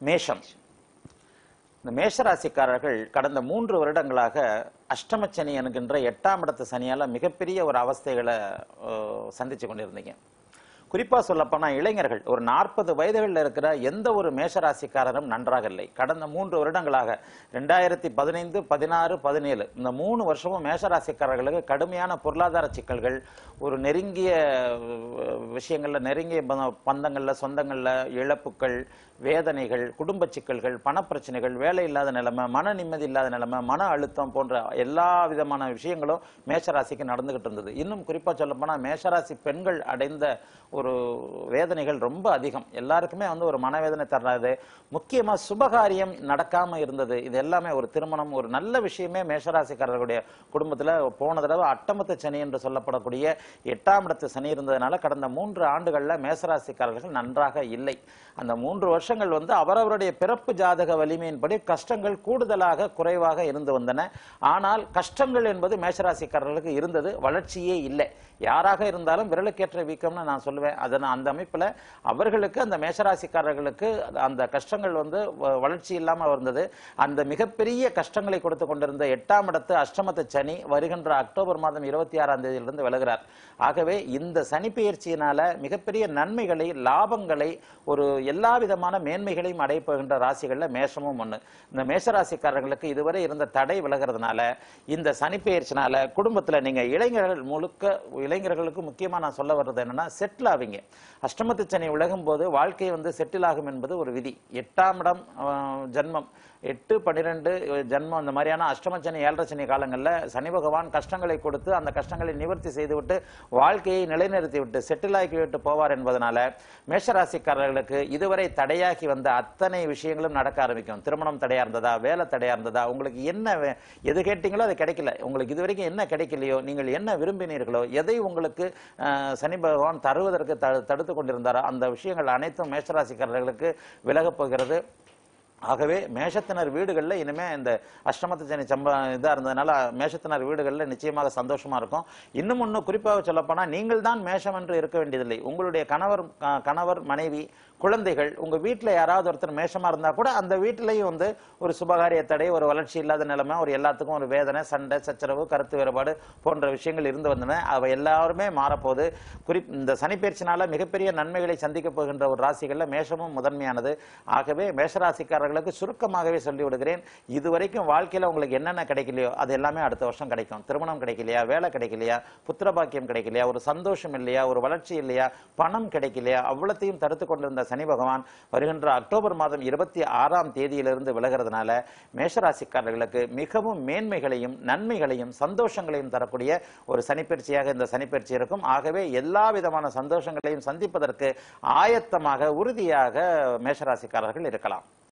மேஷம் இந்த மேஷராசிக்காரர்கள் கடந்த மூன்று வருடங்களாக அஷ்டமச்சனி என்கின்ற எட்டாம் இடத்து சனியால மிகப்பெரிய ஒரு அவஸ்தைகளை அஹ், சந்திச்சு கொண்டிருந்தீங்க குறிப்பா சொல்லப்போனா இளைஞர்கள் ஒரு நாற்பது வயதுகளில் இருக்கிற எந்த ஒரு மேஷராசிக்காரரும் நன்றாக இல்லை கடந்த மூன்று வருடங்களாக ரெண்டாயிரத்தி பதினைந்து பதினாறு பதினேழு இந்த மூணு வருஷமும் மேஷராசிக்காரர்களுக்கு கடுமையான பொருளாதார சிக்கல்கள் ஒரு நெருங்கிய அஹ், விஷயங்கள்ல நெருங்கிய பந்த- பந்தங்கள்ல சொந்தங்கள்ல இழப்புகள் வேதனைகள் குடும்ப சிக்கல்கள் பணப்பிரச்சனைகள் வேலை இல்லாத நிலைமை மன நிம்மதி இல்லாத நிலைமை மன அழுத்தம் போன்ற எல்லா விதமான விஷயங்களும் மேஷராசிக்கு நடந்துகிட்டு இருந்தது இன்னும் குறிப்பா சொல்ல போனா மேஷராசி பெண்கள் அடைந்த ஒரு வேதனைகள் ரொம்ப அதிகம் எல்லாருக்குமே வந்து ஒரு மனவேதனை தர்றாது முக்கியமா சுபகாரியம் நடக்காம இருந்தது இது எல்லாமே ஒரு திருமணம் ஒரு நல்ல விஷயமே மேஷராசிக்காரர்களுடைய குடும்பத்துல போன தடவை அட்டமத்து சனி என்று சொல்லப்படக்கூடிய எட்டாம் இடத்து சனி இருந்ததுனால கடந்த மூன்று ஆண்டுகள்ல மேஷராசிக்காரர்கள் நன்றாக இல்லை அந்த மூன்று வருஷங்கள் வந்து அவரவருடைய பிறப்பு ஜாதக வலிமையின்படி கஷ்டங்கள் கூடுதலாக குறைவாக இருந்து வந்தன ஆனால் கஷ்டங்கள் என்பது மேஷராசிக்காரர்களுக்கு இருந்தது வளர்ச்சியே இல்லை யாராக இருந்தாலும் விரலுக்கேற்ற வீக்கம்னு நான் சொல்லுவேன் அதன் அந்த அமைப்புல அவர்களுக்கு அந்த மேஷராசிக்காரர்களுக்கு அந்த கஷ்டங்கள் வந்து வ- வளர்ச்சி இல்லாம இருந்தது அந்த மிகப்பெரிய கஷ்டங்களை கொடுத்து கொண்டிருந்த எட்டாம் இடத்து அஷ்டமத்து சனி வருகின்ற அக்டோபர் மாதம் இருபத்தி ஆறாம் தேதியிலிருந்து விலகிறார் ஆகவே இந்த சனி பெயர்ச்சியினால மிகப்பெரிய நன்மைகளை லாபங்களை ஒரு எல்லா விதமான மேன்மைகளையும் அடைப்போகின்ற ராசிகள்ல மேஷமும் ஒண்ணு இந்த மேஷராசிக்காரர்களுக்கு இதுவரை இருந்த தடை விலகிறதுனால இந்த சனி பெயர்ச்சினால குடும்பத்துல நீங்க இளைஞர்கள் முழுக்க இளைஞர்களுக்கு முக்கியமா நான் சொல்ல வர்றது என்னன்னா செட்டில் ஆவீங்க அஷ்டமத்து சனி விலகும் போது வாழ்க்கை வந்து செட்டில் ஆகும் என்பது ஒரு விதி எட்டாம் இடம் அஹ், ஜன்மம் எட்டு பன்னிரெண்டு ஜன்மம் இந்த மாதிரியான அஷ்டமச்சனி ஏழரை சனி காலங்களில் சனி பகவான் கஷ்டங்களை கொடுத்து அந்த கஷ்டங்களை நிவர்த்தி செய்துவிட்டு வாழ்க்கையை நிலைநிறுத்தி விட்டு செட்டில் ஆக்கி விட்டு போவார் என்பதனால மேஷராசிக்காரர்களுக்கு இதுவரை தடையாகி வந்த அத்தனை விஷயங்களும் நடக்க ஆரம்பிக்கும் திருமணம் தடையா இருந்ததா வேலை தடையா இருந்ததா உங்களுக்கு என்ன வே- எது கேட்டீங்களோ அது கிடைக்கல உங்களுக்கு இதுவரைக்கும் என்ன கிடைக்கலையோ நீங்கள் என்ன விரும்பினீர்களோ எதை உங்களுக்கு அஹ், சனி பகவான் தருவதற்கு த- தடுத்து கொண்டிருந்தாரோ அந்த விஷயங்கள் அனைத்தும் மேஷராசிக்காரர்களுக்கு விலகப் போகிறது ஆகவே மேஷத்தினர் வீடுகளில் இனிமே இந்த அஷ்டமத்து சனி சம்ப இதா இருந்ததுனால மேஷத்தினர் வீடுகளில் நிச்சயமாக சந்தோஷமா இருக்கும் இன்னும் ஒன்று குறிப்பாக சொல்லப்போனால் நீங்கள் தான் மேஷம் என்று இருக்க வேண்டியதில்லை உங்களுடைய கணவர் க- கணவர் மனைவி குழந்தைகள் உங்க வீட்டில் யாராவது ஒருத்தர் மேஷமா இருந்தா கூட அந்த வீட்டிலையும் வந்து ஒரு சுபகாரிய தடை ஒரு வளர்ச்சி இல்லாத நிலைமை ஒரு எல்லாத்துக்கும் ஒரு வேதனை சண்டை சச்சரவு கருத்து வேறுபாடு போன்ற விஷயங்கள் இருந்து வந்தன அவை எல்லாருமே மாறப்போகுது குறி இந்த சனிப்பெயர்ச்சினால மிகப்பெரிய நன்மைகளை சந்திக்க போகின்ற ஒரு ராசிகள்ல மேஷமும் முதன்மையானது ஆகவே மேஷராசிக்காரர்களுக்கு சுருக்கமாகவே சொல்லி விடுகிறேன் இதுவரைக்கும் வாழ்க்கையில உங்களுக்கு என்னென்ன கிடைக்கலையோ அது எல்லாமே அடுத்த வருஷம் கிடைக்கும் திருமணம் கிடைக்கலையா வேலை கிடைக்கலையா புத்திர பாக்கியம் கிடைக்கலையா ஒரு சந்தோஷம் இல்லையா ஒரு வளர்ச்சி இல்லையா பணம் கிடைக்கலையா அவ்வளத்தையும் தடுத்து கொண்டிருந்த சனி பகவான் வருகின்ற அக்டோபர் மாதம் இருபத்தி ஆறாம் தேதியிலிருந்து விலகிறதுனால மேஷராசிக்காரர்களுக்கு மிகவும் மேன்மைகளையும் நன்மைகளையும் சந்தோஷங்களையும் தரக்கூடிய ஒரு சனிப்பயிற்சியாக இந்த சனிப்பயிற்சி இருக்கும் ஆகவே எல்லா விதமான சந்தோஷங்களையும் சந்திப்பதற்கு ஆயத்தமாக உறுதியாக மேஷராசிக்காரர்கள் இருக்கலாம்